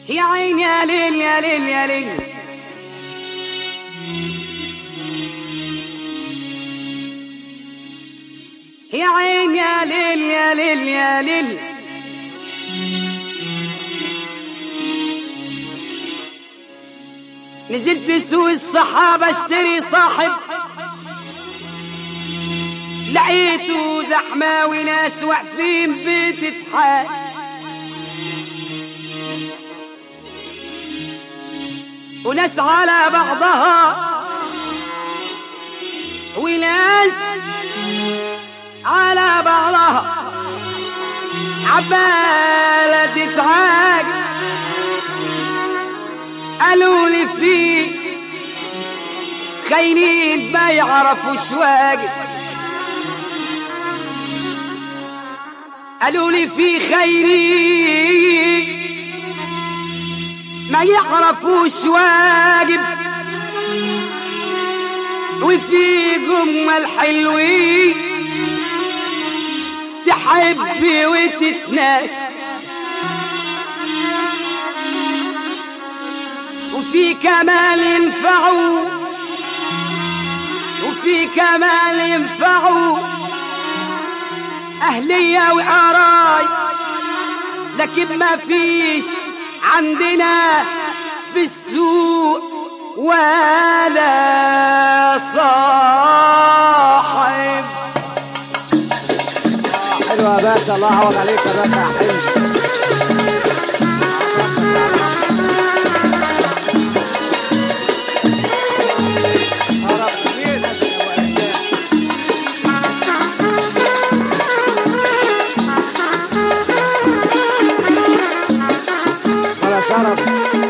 يا عين يا ليل يا ليل يا ليل يا عين يا ليل يا ليل يا ليل نزلت سوق الصحابة اشتري صاحب لقيته زحمة وناس واقفين بتتحاسب وناس على بعضها وناس على بعضها عبالة تتعاج قالوا لي في خاينين ما يعرفوا شواقف قالوا لي في خيرين ما يعرفوش واجب وفي جمل حلوين تحبي وتتناسي وفي كمال ينفعوا وفي كمال ينفعوا أهلية وقراي لكن ما فيش عندنا في السوق ولا صاحب حلوة يا باشا الله يعوض عليك يا باشا يا حلو ولا شرف